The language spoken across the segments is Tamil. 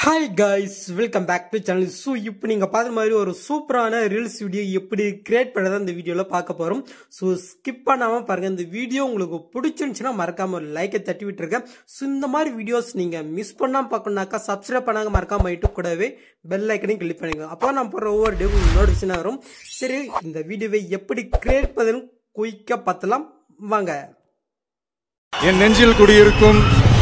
hi guys welcome back to channel so இப்போ நீங்கள் பார்த்த மாதிரி ஒரு சூப்பரான ரீல்ஸ் வீடியோ எப்படி கிரியேட் பண்ணுறதை இந்த வீடியோவில் பார்க்க போகிறோம் ஸோ ஸ்கிப் பண்ணாமல் பாருங்கள் இந்த வீடியோ உங்களுக்கு பிடிச்சிருந்துச்சுன்னா மறக்காமல் ஒரு லைக்கை தட்டி விட்டுருக்கேன் ஸோ இந்த மாதிரி வீடியோஸ் நீங்கள் மிஸ் பண்ணாமல் பார்க்கணுனாக்கா சப்ஸ்கிரைப் பண்ணாங்க மறக்காம ஆயிட்டு கூடவே பெல் ஐக்கனையும் கிளிக் பண்ணிக்கோங்க அப்போ நான் போடுற ஒவ்வொரு டே நோட்டிஃபிகேஷன் வரும் சரி இந்த வீடியோவை எப்படி கிரியேட் பண்ணுன்னு குயிக்காக பார்த்தலாம் வாங்க என் நெஞ்சில் குடியிருக்கும்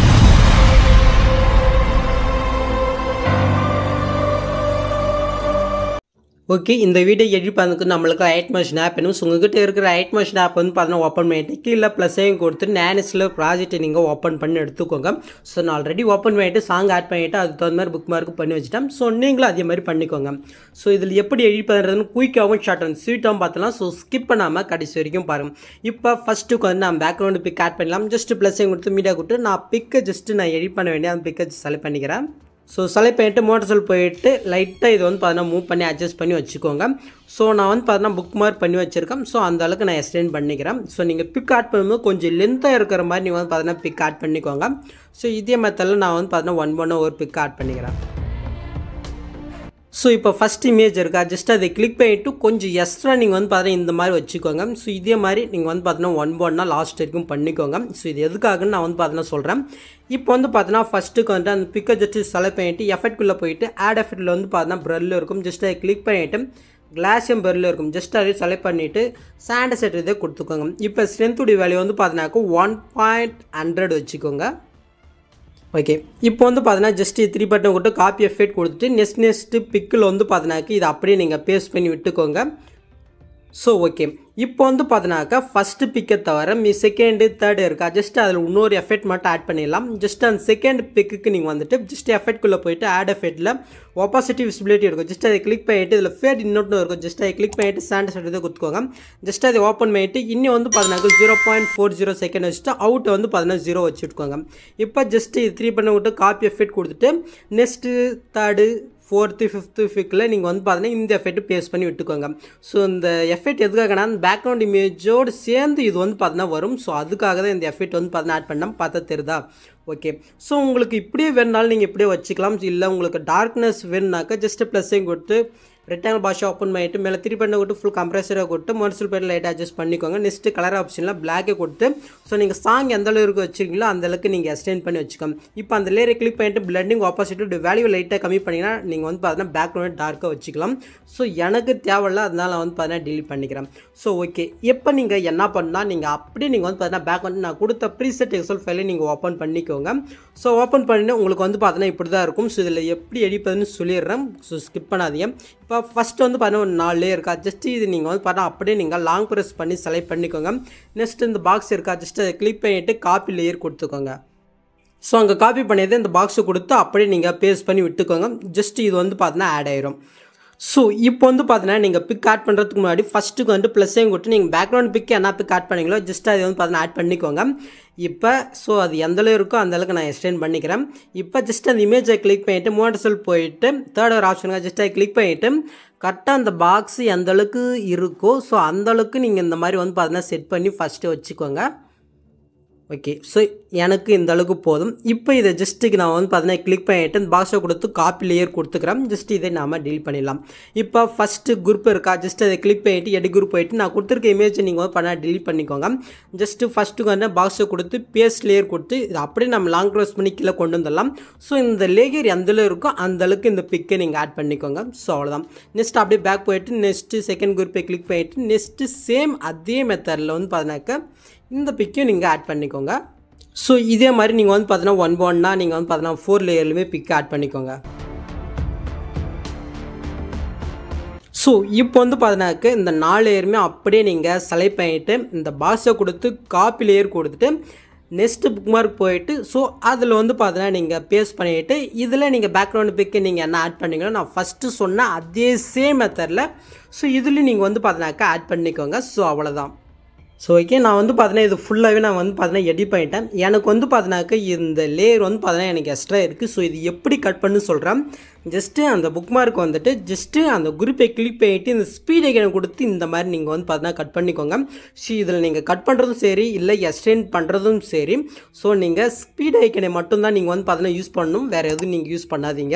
ஓகே இந்த வீடியோ எடிட் பண்ணதுக்கு நம்மளுக்கு ஐட் மஷின் ஆப் வேணும் ஸோ உங்ககிட்ட இருக்கிற ஐட் மஷின் ஆப் வந்து பார்த்தீங்கன்னா ஓப்பன் பண்ணிட்டு கீழே ப்ளஸ்ஸையும் கொடுத்து நேனஸில் ப்ராஜெக்ட்டை நீங்கள் ஓப்பன் பண்ணி எடுத்துக்கோங்க ஸோ நான் ஆல்ரெடி ஓப்பன் பண்ணிவிட்டு சாங் ஆட் பண்ணிவிட்டு அதுக்கு தகுந்த மாதிரி புக் மார்க் பண்ணி வச்சுட்டேன் ஸோ நீங்களும் அதே மாதிரி பண்ணிக்கோங்க ஸோ இதில் எப்படி எடிட் பண்ணுறதுன்னு குயிக்காகவும் ஷார்ட் ஸ்வீட்டாகவும் பார்த்தலாம் ஸோ ஸ்கிப் பண்ணாமல் கடைசி வரைக்கும் பாருங்கள் இப்போ ஃபஸ்ட்டுக்கு வந்து நான் பேக்ரவுண்டு பிக் ஆட் பண்ணலாம் ஜஸ்ட் ப்ளஸ்ஸையும் கொடுத்து மீடியா கொடுத்து நான் பிக்கை ஜஸ்ட்டு நான் எடிட் பண்ண வேண்டிய அந்த பிக்கை செலக்ட் பண்ணிக்கிறேன் ஸோ செலக்ட் பண்ணிட்டு மோட்டர் செல் போயிட்டு லைட்டாக இது வந்து பார்த்தீங்கன்னா மூவ் பண்ணி அட்ஜஸ்ட் பண்ணி வச்சுக்கோங்க ஸோ நான் வந்து பார்த்தீங்கன்னா புக் மார்க் பண்ணி வச்சுருக்கேன் ஸோ அந்த அளவுக்கு நான் எக்ஸ்டெண்ட் பண்ணிக்கிறேன் ஸோ நீங்கள் பிக் ஆட் பண்ணும்போது கொஞ்சம் லென்த்தாக இருக்கிற மாதிரி நீங்கள் வந்து பார்த்தீங்கன்னா பிக் ஆட் பண்ணிக்கோங்க ஸோ இதே மெத்தடில் நான் வந்து பார்த்தீங்கன்னா ஒன் ஒன் ஒரு பிக் ஆட் பண்ணிக்கிறேன் ஸோ இப்போ ஃபஸ்ட் இமேஜ் இருக்கா ஜஸ்ட் அதை கிளிக் பண்ணிவிட்டு கொஞ்சம் எக்ஸ்ட்ரா நீங்கள் வந்து பார்த்தீங்கன்னா இந்த மாதிரி வச்சுக்கோங்க ஸோ இதே மாதிரி நீங்கள் வந்து பார்த்தீங்கன்னா ஒன் ஒன்னா லாஸ்ட் வரைக்கும் பண்ணிக்கோங்க ஸோ இது எதுக்காகன்னு நான் வந்து பார்த்தீங்கன்னா சொல்கிறேன் இப்போ வந்து பார்த்தீங்கன்னா ஃபஸ்ட்டுக்கு வந்து அந்த பிக்கை ஜஸ்ட் செலக்ட் பண்ணிவிட்டு எஃபெக்ட்குள்ளே போயிட்டு ஆட் எஃபெக்ட்டில் வந்து பார்த்தீங்கன்னா ப்ரெல் இருக்கும் ஜஸ்ட் அதை கிளிக் பண்ணிவிட்டு கிளாஸியம் பெரில் இருக்கும் ஜஸ்ட் அதை செலக்ட் பண்ணிவிட்டு சாண்டை செட் இதே கொடுத்துக்கோங்க இப்போ ஸ்ட்ரென்த்துடைய வேல்யூ வந்து பார்த்தீங்கன்னாக்கா ஒன் பாயிண்ட் ஹண்ட்ரட் வச்சுக்கோங்க ஓகே இப்போ வந்து பார்த்தீங்கன்னா ஜஸ்ட் த்ரீ பட்டன் கொடுத்து காப்பி எஃபெக்ட் கொடுத்துட்டு நெக்ஸ்ட் நெக்ஸ்ட்டு பிக்கில் வந்து பார்த்தீங்கன்னாக்கா இதை அப்படியே நீங்கள் பேஸ்ட் பண்ணி விட்டுக்கோங்க ஸோ ஓகே இப்போ வந்து பார்த்தீங்கன்னாக்கா ஃபஸ்ட்டு பிக்கை தவிர மீ செகண்டு தேர்டு இருக்கா ஜஸ்ட் அதில் இன்னொரு எஃபெக்ட் மட்டும் ஆட் பண்ணிடலாம் ஜஸ்ட் அந்த செகண்ட் பிக்குக்கு நீங்கள் வந்துட்டு ஜஸ்ட் எஃபெக்ட்குள்ளே போயிட்டு ஆட் எஃபெக்ட்டில் ஒப்பாசிட்டி விசிபிலிட்டி இருக்கும் ஜஸ்ட் அதை கிளிக் பண்ணிவிட்டு இதில் ஃபேட் இன்னொன்று இருக்கும் ஜஸ்ட் அதை கிளிக் பண்ணிவிட்டு சாண்ட் செட் இதை கொடுத்துக்கோங்க ஜஸ்ட் அதை ஓப்பன் பண்ணிவிட்டு இன்னும் வந்து பார்த்தீங்கன்னா zero point four zero second வச்சுட்டு அவுட்டை வந்து பார்த்தீங்கன்னா ஜீரோ வச்சுட்டுக்கோங்க இப்போ ஜஸ்ட் இது த்ரீ பண்ண விட்டு காப்பி எஃபெக்ட் கொடுத்துட்டு நெக்ஸ்ட்டு தேர்டு ஃபோர்த்து ஃபிஃப்த்து ஃபிக்கில் நீங்கள் வந்து பார்த்தீங்கன்னா இந்த எஃபெக்ட் பேஸ் பண்ணி விட்டுக்கோங்க ஸோ இந்த எஃபெக்ட் எதுக்காகனா அந்த பேக்ரவுண்ட் இமேஜோடு சேர்ந்து இது வந்து பார்த்தீங்கன்னா வரும் ஸோ அதுக்காக தான் இந்த எஃபெக்ட் வந்து பார்த்தீங்கன்னா ஆட் பண்ணால் பார்த்தா தெரியுதா ஓகே ஸோ உங்களுக்கு இப்படியே வேணுனாலும் நீங்கள் இப்படியே வச்சுக்கலாம் இல்லை உங்களுக்கு டார்க்னஸ் வேணுனாக்கா ஜஸ்ட் ப்ளஸ்ஸையும் கொடுத்து ரெக்டாங்கல் பாஷா ஓப்பன் பண்ணிட்டு மேலே திருப்பி பண்ண கொடுத்து ஃபுல் கம்ப்ரெசரை கொடுத்து மோட்டர் பேர் லைட் அட்ஜஸ்ட் பண்ணிக்கோங்க நெக்ஸ்ட்டு கலர் ஆப்ஷனில் பிளாக்கே கொடுத்து ஸோ நீங்கள் சாங் எந்த அளவுக்கு வச்சுருக்கீங்களோ அந்த அளவுக்கு நீங்கள் எக்ஸ்டெண்ட் பண்ணி வச்சுக்கோங்க இப்போ அந்த லேயரை கிளிக் பண்ணிட்டு பிளண்டிங் ஆப்போசிட் வேல்யூ லைட்டாக கம்மி பண்ணிங்கன்னா நீங்கள் வந்து பார்த்தீங்கன்னா பேக்ரவுண்ட் டார்க்காக வச்சுக்கலாம் ஸோ எனக்கு தேவையில்ல அதனால் வந்து பார்த்தீங்கன்னா டிலீட் பண்ணிக்கிறேன் ஸோ ஓகே எப்போ நீங்கள் என்ன பண்ணால் நீங்கள் அப்படியே நீங்கள் வந்து பார்த்தீங்கன்னா பேக் வந்து நான் கொடுத்த ப்ரீசெட் எக்ஸல் ஃபைலை நீங்கள் ஓப்பன் பண்ணிக்கோங்க ஸோ ஓப்பன் பண்ணி உங்களுக்கு வந்து பார்த்தீங்கன்னா இப்படி தான் இருக்கும் ஸோ இதில் எப்படி எடிப்பதுன்னு சொல்லிடுறேன் ஸோ ஸ்கிப் பண்ணாதீங்க இப்போ ஃபஸ்ட்டு வந்து பார்த்தீங்கன்னா ஒரு நாலு லேயர் இருக்கா ஜஸ்ட் இது நீங்கள் வந்து பார்த்தா அப்படியே நீங்கள் லாங் ப்ரெஸ் பண்ணி செலக்ட் பண்ணிக்கோங்க நெக்ஸ்ட் இந்த பாக்ஸ் இருக்கா ஜஸ்ட் அதை கிளிக் பண்ணிவிட்டு காப்பி லேயர் கொடுத்துக்கோங்க ஸோ அங்கே காப்பி பண்ணியது இந்த பாக்ஸை கொடுத்து அப்படியே நீங்கள் பேஸ்ட் பண்ணி விட்டுக்கோங்க ஜஸ்ட் இது வந்து பார்த்தீங்கன்னா ஆட் ஆயிரும் ஸோ இப்போ வந்து பார்த்தீங்கன்னா நீங்கள் பிக் ஆட் பண்ணுறதுக்கு முன்னாடி ஃபஸ்ட்டுக்கு வந்து ப்ளஸ்ஸையும் கொடுத்து நீங்கள் பேக்ரவுண்ட் பிக் என்ன பிக் ஆட் பண்ணீங்களோ ஜஸ்ட் அதை வந்து பார்த்தீங்கன்னா ஆட் பண்ணிக்கோங்க இப்போ ஸோ அது எந்தளவு இருக்கோ அந்த அளவுக்கு நான் எக்ஸ்டெண்ட் பண்ணிக்கிறேன் இப்போ ஜஸ்ட் அந்த இமேஜை கிளிக் பண்ணிவிட்டு மோட்டர் செல் போயிட்டு தேர்ட் ஒரு ஆப்ஷனுங்க ஜஸ்ட் அதை கிளிக் பண்ணிவிட்டு கரெக்டாக அந்த பாக்ஸ் எந்த அளவுக்கு இருக்கோ ஸோ அந்தளவுக்கு நீங்கள் இந்த மாதிரி வந்து பார்த்தீங்கன்னா செட் பண்ணி ஃபஸ்ட்டு வச்சுக்கோங்க ஓகே ஸோ எனக்கு இந்த அளவுக்கு போதும் இப்போ இதை ஜஸ்ட்டுக்கு நான் வந்து பார்த்தீங்கன்னா கிளிக் பண்ணிவிட்டு இந்த பாக்ஸை கொடுத்து காப்பி லேயர் கொடுத்துக்கிறேன் ஜஸ்ட் இதை நாம் டீல் பண்ணிடலாம் இப்போ ஃபஸ்ட்டு குரூப் இருக்கா ஜஸ்ட் அதை கிளிக் பண்ணிவிட்டு எடி குரூப் போயிட்டு நான் கொடுத்துருக்க இமேஜ் நீங்கள் வந்து பண்ணால் டெலிட் பண்ணிக்கோங்க ஜஸ்ட்டு ஃபஸ்ட்டுக்கு வந்து பாக்ஸை கொடுத்து பேஸ்ட் லேயர் கொடுத்து இது அப்படியே நம்ம லாங் க்ரோஸ் பண்ணி கீழே கொண்டு வந்துடலாம் ஸோ இந்த லேயர் எந்தளவு இருக்கோ அந்த அளவுக்கு இந்த பிக்கை நீங்கள் ஆட் பண்ணிக்கோங்க ஸோ அவ்வளோதான் நெக்ஸ்ட் அப்படியே பேக் போயிட்டு நெக்ஸ்ட்டு செகண்ட் குரூப்பை கிளிக் பண்ணிவிட்டு நெக்ஸ்ட்டு சேம் அதே மெத்தடில் வந்து பார்த்தீங்கன்னாக்கா இந்த பிக்கையும் நீங்கள் ஆட் பண்ணிக்கோங்க ஸோ இதே மாதிரி நீங்கள் வந்து பார்த்தீங்கன்னா ஒன் ஒன்னா நீங்கள் வந்து பார்த்தீங்கன்னா ஃபோர் லேயர்லையுமே பிக் ஆட் பண்ணிக்கோங்க ஸோ இப்போ வந்து பார்த்தீங்கன்னாக்க இந்த நாலு லேயருமே அப்படியே நீங்கள் செலக்ட் பண்ணிவிட்டு இந்த பாக்ஸை கொடுத்து காப்பி லேயர் கொடுத்துட்டு நெக்ஸ்ட்டு புக் மார்க் போயிட்டு ஸோ அதில் வந்து பார்த்தீங்கன்னா நீங்கள் பேஸ்ட் பண்ணிவிட்டு இதில் நீங்கள் பேக்ரவுண்ட் பிக்கு நீங்கள் என்ன ஆட் பண்ணீங்களோ நான் ஃபஸ்ட்டு சொன்ன அதே சேம் மெத்தடில் ஸோ இதுலேயும் நீங்கள் வந்து பார்த்தீங்கன்னாக்கா ஆட் பண்ணிக்கோங்க ஸோ அவ்வளோதான் ஸோ ஓகே நான் வந்து பார்த்தீங்கன்னா இது ஃபுல்லாகவே நான் வந்து பார்த்தீங்கன்னா எடிட் பண்ணிட்டேன் எனக்கு வந்து பார்த்தீங்கன்னாக்கா இந்த லேயர் வந்து பார்த்தீங்கன்னா எனக்கு எக்ஸ்ட்ரா இருக்குது ஸோ இது எப்படி கட் பண்ணு சொல்கிறேன் ஜஸ்ட்டு அந்த புக் மார்க் வந்துட்டு ஜஸ்ட்டு அந்த குரூப்பை கிளிக் பண்ணிட்டு இந்த ஸ்பீட் ஐக்கனை கொடுத்து இந்த மாதிரி நீங்கள் வந்து பார்த்தீங்கன்னா கட் பண்ணிக்கோங்க ஸோ இதில் நீங்கள் கட் பண்ணுறதும் சரி இல்லை எக்ஸ்டெண்ட் பண்ணுறதும் சரி ஸோ நீங்கள் ஸ்பீட் ஐக்கனை மட்டும்தான் நீங்கள் வந்து பார்த்தீங்கன்னா யூஸ் பண்ணணும் வேறு எதுவும் நீங்கள் யூஸ் பண்ணாதீங்க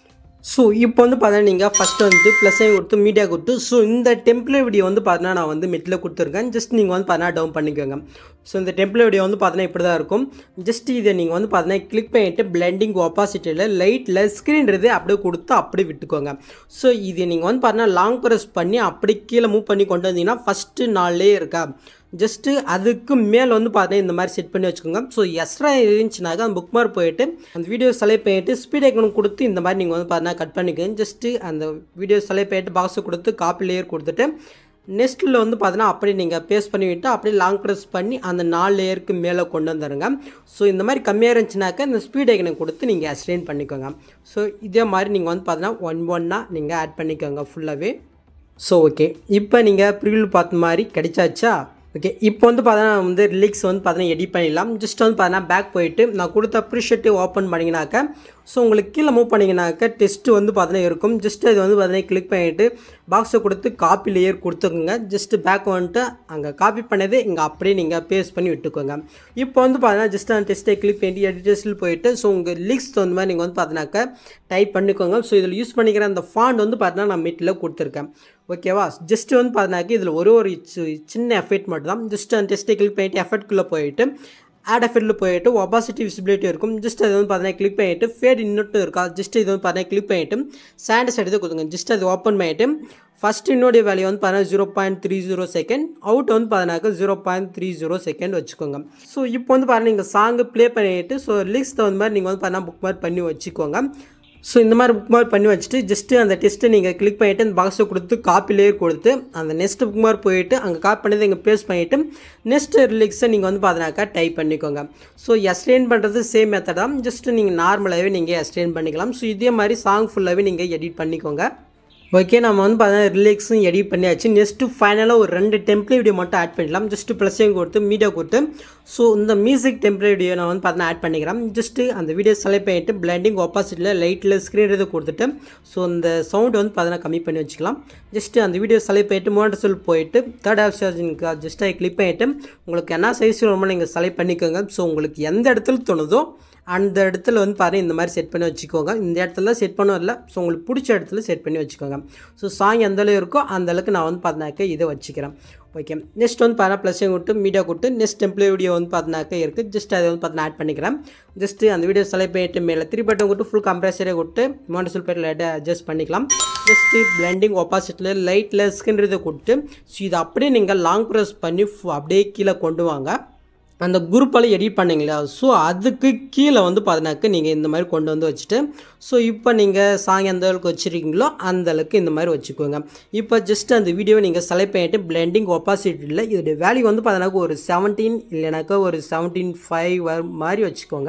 ஸோ இப்போ வந்து பார்த்தீங்கன்னா நீங்கள் ஃபஸ்ட்டு வந்து ப்ளஸ்ஸையும் கொடுத்து மீடியா கொடுத்து ஸோ இந்த டெம்ப்ளே வீடியோ வந்து பார்த்தீங்கன்னா நான் வந்து மெட்டில் கொடுத்துருக்கேன் ஜஸ்ட் நீங்கள் வந்து பார்த்தீங்கன்னா டவுன் பண்ணிக்கோங்க ஸோ இந்த டெம்ப்ளே வீடியோ வந்து பார்த்தீங்கன்னா இப்படி தான் இருக்கும் ஜஸ்ட் இதை நீங்கள் வந்து பார்த்தீங்கன்னா கிளிக் பண்ணிட்டு பிளெண்டிங் ஒப்பாசிட்டியில் லைட்டில் ஸ்க்ரீன்றது அப்படியே கொடுத்து அப்படியே விட்டுக்கோங்க ஸோ இது நீங்கள் வந்து பார்த்தீங்கன்னா லாங் ப்ரெஸ் பண்ணி அப்படி கீழே மூவ் பண்ணி கொண்டு வந்தீங்கன்னா ஃபஸ்ட்டு நாள்லேயே இருக்கா ஜஸ்ட்டு அதுக்கு மேலே வந்து பார்த்தீங்கன்னா இந்த மாதிரி செட் பண்ணி வச்சுக்கோங்க ஸோ எக்ஸ்ட்ரா இருந்துச்சுனாக்கா அந்த புக் மார்க் போயிட்டு அந்த வீடியோ செலக்ட் பண்ணிட்டு ஸ்பீட் ஐக்கன் கொடுத்து இந்த மாதிரி நீங்கள் வந்து பார்த்தீங்கன்னா கட் பண்ணிக்கோங்க ஜஸ்ட்டு அந்த வீடியோ செலக்ட் பண்ணிட்டு பாக்ஸை கொடுத்து காப்பி லேயர் கொடுத்துட்டு நெக்ஸ்ட்டில் வந்து பார்த்தீங்கன்னா அப்படியே நீங்கள் பேஸ்ட் பண்ணி விட்டு அப்படியே லாங் ப்ரெஸ் பண்ணி அந்த நாலு லேயருக்கு மேலே கொண்டு வந்துடுங்க ஸோ இந்த மாதிரி கம்மியாக இருந்துச்சுனாக்கா இந்த ஸ்பீட் ஐக்கனை கொடுத்து நீங்கள் எக்ஸ்டெண்ட் பண்ணிக்கோங்க ஸோ இதே மாதிரி நீங்கள் வந்து பார்த்தீங்கன்னா ஒன் ஒன்னாக நீங்கள் ஆட் பண்ணிக்கோங்க ஃபுல்லாகவே ஸோ ஓகே இப்போ நீங்கள் ப்ரிவியூ பார்த்த மாதிரி கிடைச்சாச்சா ஓகே இப்போ வந்து பார்த்தீங்கன்னா வந்து ரிலீக்ஸ் வந்து பார்த்தீங்கன்னா எடிட் பண்ணிடலாம் ஜஸ்ட் வந்து பார்த்தீங்கன்னா பேக் போயிட்டு நான் கொடுத்த ப்ரீஷர்ட்டு ஓப்பன் பண்ணிங்கனாக்கா ஸோ உங்களுக்கு கீழே மூவ் பண்ணிங்கனாக்கா டெஸ்ட்டு வந்து பார்த்தீங்கன்னா இருக்கும் ஜஸ்ட் இது வந்து பார்த்தீங்கன்னா கிளிக் பண்ணிவிட்டு பாக்ஸை கொடுத்து காப்பி லேயர் கொடுத்துக்கோங்க ஜஸ்ட்டு பேக் வந்துட்டு அங்கே காப்பி பண்ணது இங்கே அப்படியே நீங்கள் பேஸ்ட் பண்ணி விட்டுக்கோங்க இப்போ வந்து பார்த்தீங்கன்னா ஜஸ்ட் அந்த டெஸ்ட்டை கிளிக் பண்ணி எடிட்டர்ஸில் போயிட்டு ஸோ உங்கள் லிங்க்ஸ் தகுந்த மாதிரி நீங்கள் வந்து பார்த்தீங்கன்னாக்கா டைப் பண்ணிக்கோங்க ஸோ இதில் யூஸ் பண்ணிக்கிற அந்த ஃபாண்ட் வந்து பார்த்தீங்கன்னா நான் மிட்டில் கொடுத்துருக்கேன் ஓகேவா ஜஸ்ட் வந்து பார்த்தீங்கன்னாக்கா இதில் ஒரு ஒரு சி- சின்ன எஃபெக்ட் மட்டும் தான் ஜஸ்ட் அந்த டெஸ்ட்டை கிளிக் பண்ணிட்டு எஃபெக்ட்குள்ளே போயிட்டு ஆட் எஃபெக்ட்டில் போயிட்டு ஒபாசிட்டி விசிபிலிட்டி இருக்கும் ஜஸ்ட் அது வந்து பார்த்தீங்கன்னா கிளிக் பண்ணிட்டு ஃபேட் இன்னொட்டு இருக்கா ஜஸ்ட் இது வந்து பார்த்தீங்கன்னா கிளிக் பண்ணிட்டு சாண்டஸ் எடுத்து கொடுத்துங்க ஜஸ்ட் அது ஓப்பன் பண்ணிட்டு ஃபஸ்ட் இன்னோடைய வேல்யூ வந்து பார்த்தீங்கன்னா zero point three zero second out வந்து பார்த்தீங்கன்னாக்கா zero point three zero second வச்சுக்கோங்க ஸோ இப்போ வந்து பாருங்கள் நீங்கள் சாங்கு ப்ளே பண்ணிட்டு ஸோ லிக்ஸ் தகுந்த மாதிரி நீங்கள் வந்து பார்த்தீங்கன்னா புக் மார்க் பண்ணி வச்சுக்கோங்க ஸோ இந்த மாதிரி புக் மார்க் பண்ணி வச்சுட்டு ஜஸ்ட்டு அந்த டெஸ்ட்டை நீங்கள் கிளிக் பண்ணிவிட்டு அந்த பாக்ஸை கொடுத்து காப்பி லேயர் கொடுத்து அந்த நெக்ஸ்ட் புக் மார்க் போயிட்டு அங்கே காப்பி பண்ணதை இங்கே பேஸ்ட் பண்ணிவிட்டு நெக்ஸ்ட் ரிலிக்ஸை நீங்கள் வந்து பார்த்தீங்கன்னாக்கா டைப் பண்ணிக்கோங்க ஸோ எஸ்டெயின் பண்ணுறது சேம் மெத்தட் தான் ஜஸ்ட்டு நீங்கள் நார்மலாகவே நீங்கள் எஸ்டெயின் பண்ணிக்கலாம் ஸோ இதே மாதிரி சாங் ஃபுல்லாகவே நீங்கள் எடிட் பண்ணிக்கோங்க ஓகே நம்ம வந்து பார்த்தீங்கன்னா ரிலேக்ஸும் எடிட் பண்ணியாச்சு நெக்ஸ்ட்டு ஃபைனலாக ஒரு ரெண்டு டெம்ப்ளே வீடியோ மட்டும் ஆட் பண்ணிடலாம் ஜஸ்ட்டு ப்ளஸ்ஸையும் கொடுத்து மீடியா கொடுத்து ஸோ இந்த மியூசிக் டெம்ப்ளே வீடியோ நான் வந்து பார்த்தீங்கன்னா ஆட் பண்ணிக்கிறேன் ஜஸ்ட்டு அந்த வீடியோ செலக்ட் பண்ணிட்டு பிளண்டிங் ஆப்போசிட்டில் லைட்டில் ஸ்க்ரீன் இது கொடுத்துட்டு ஸோ இந்த சவுண்ட் வந்து பார்த்தீங்கன்னா கம்மி பண்ணி வச்சுக்கலாம் ஜஸ்ட்டு அந்த வீடியோ செலக்ட் பண்ணிட்டு மோட்டர் செல் போயிட்டு தேர்ட் ஆப் சார்ஜிங்க்கு ஜஸ்ட்டாக கிளிக் பண்ணிவிட்டு உங்களுக்கு என்ன சைஸ் ரொம்ப நீங்கள் செலக்ட் பண்ணிக்கோங்க ஸோ உங்களுக்கு எந்த இடத்துல தோணுதோ அந்த இடத்துல வந்து பாருங்கள் இந்த மாதிரி செட் பண்ணி வச்சுக்கோங்க இந்த இடத்துல செட் பண்ண வரல ஸோ உங்களுக்கு பிடிச்ச இடத்துல செட் பண்ணி வச்சுக்கோங்க ஸோ சாங் எந்த அளவு இருக்கோ அந்த அளவுக்கு நான் வந்து பார்த்தினாக்க இதை வச்சுக்கிறேன் ஓகே நெக்ஸ்ட் வந்து பார்த்தா ப்ளஸ்ஸையும் கொடுத்து மீடியா கொடுத்து நெக்ஸ்ட் டெம்ப்ளே வீடியோ வந்து பார்த்தினாக்க இருக்குது ஜஸ்ட் அதை வந்து பார்த்தீங்கன்னா ஆட் பண்ணிக்கிறேன் ஜஸ்ட்டு அந்த வீடியோ செலக்ட் பண்ணிட்டு மேலே த்ரீ பட்டன் கொடுத்து ஃபுல் கம்ப்ரஸரே கொடுத்து மோட்டர் பேர் லைட்டாக அட்ஜஸ்ட் பண்ணிக்கலாம் ஜஸ்ட்டு பிளெண்டிங் ஆப்போசிட்டில் லைட்டில் ஸ்கின் இதை கொடுத்து ஸோ இதை அப்படியே நீங்கள் லாங் ப்ரெஸ் பண்ணி ஃபு- அப்படியே கீழே கொண்டு வாங்க அந்த குரூப்பால் எடிட் பண்ணீங்களா ஸோ அதுக்கு கீழே வந்து பார்த்தீங்கன்னாக்க நீங்கள் இந்த மாதிரி கொண்டு வந்து வச்சுட்டு ஸோ இப்போ நீங்கள் சாங் எந்த அளவுக்கு வச்சுருக்கீங்களோ அந்த அளவுக்கு இந்த மாதிரி வச்சுக்கோங்க இப்போ ஜஸ்ட் அந்த வீடியோவை நீங்கள் செலக்ட் பண்ணிட்டு பிளெண்டிங் ஒப்பாசிட்டியில் இதோடைய வேல்யூ வந்து பார்த்தீங்கன்னாக்க ஒரு செவன்டீன் இல்லைனாக்கா ஒரு செவன்டீன் ஃபைவ் வர மாதிரி வச்சுக்கோங்க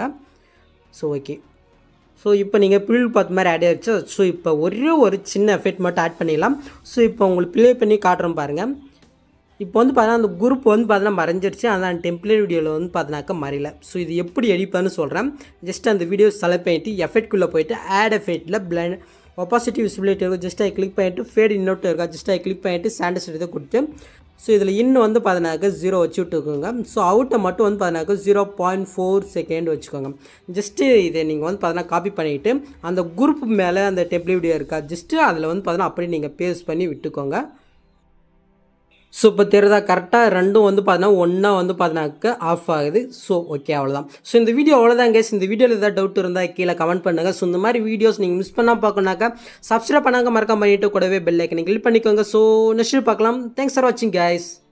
ஸோ ஓகே ஸோ இப்போ நீங்கள் பில் பார்த்த மாதிரி ஆட் ஆயிடுச்சு ஸோ இப்போ ஒரே ஒரு சின்ன எஃபெக்ட் மட்டும் ஆட் பண்ணிடலாம் ஸோ இப்போ உங்களுக்கு ப்ளே பண்ணி காட்டுறோம் பாருங்கள் இப்போ வந்து பார்த்தீங்கன்னா அந்த குரூப் வந்து பார்த்தீங்கன்னா மறைஞ்சிருச்சு ஆனால் டெம்ப்ளேட் வீடியோவில் வந்து பார்த்தீங்கன்னாக்கா மறையல ஸோ இது எப்படி எடிப்பான்னு சொல்கிறேன் ஜஸ்ட் அந்த வீடியோ செலக்ட் பண்ணிட்டு எஃபெக்ட்குள்ளே போயிட்டு ஆட் எஃபெக்ட்டில் பிளண்ட் ஒப்பாசிட்டி விசிபிலிட்டி இருக்கும் ஜஸ்ட் ஐ கிளிக் பண்ணிட்டு ஃபேட் இன்னொட்டு இருக்கா ஜஸ்ட் ஐ கிளிக் பண்ணிட்டு சாண்டஸ் எடுத்து கொடுத்து ஸோ இதில் இன்னும் வந்து பார்த்தீங்கன்னாக்கா ஜீரோ வச்சு விட்டுக்கோங்க ஸோ அவுட்டை மட்டும் வந்து பார்த்தீங்கன்னாக்கா ஜீரோ பாயிண்ட் ஃபோர் செகண்ட் வச்சுக்கோங்க ஜஸ்ட்டு இதை நீங்கள் வந்து பார்த்தீங்கன்னா காப்பி பண்ணிவிட்டு அந்த குரூப் மேலே அந்த டெம்ப்ளேட் வீடியோ இருக்கா ஜஸ்ட்டு அதில் வந்து பார்த்தீங்கன்னா அப்படியே நீங்கள் பேஸ்ட் பண்ணி விட்டுக்கோங்க ஸோ இப்போ தெரியுதா கரெக்டாக ரெண்டும் வந்து பார்த்தீங்கன்னா ஒன்றா வந்து பார்த்தீங்கன்னாக்க ஆஃப் ஆகுது ஸோ ஓகே அவ்வளோதான் ஸோ இந்த வீடியோ அவ்வளோதான் கேஸ் இந்த வீடியோவில் ஏதாவது டவுட் இருந்தால் கீழே கமெண்ட் பண்ணுங்கள் ஸோ இந்த மாதிரி வீடியோஸ் நீங்கள் மிஸ் பண்ணால் பார்க்கணுனாக்கா சப்ஸ்கிரைப் பண்ணாங்க மறக்காம பண்ணிட்டு கூடவே பெல் ஐக்கனை கிளிக் பண்ணிக்கோங்க ஸோ நெக்ஸ்ட் பார்க்கலாம் தேங்க்ஸ் ஃபார் வாட்சிங் கைஸ்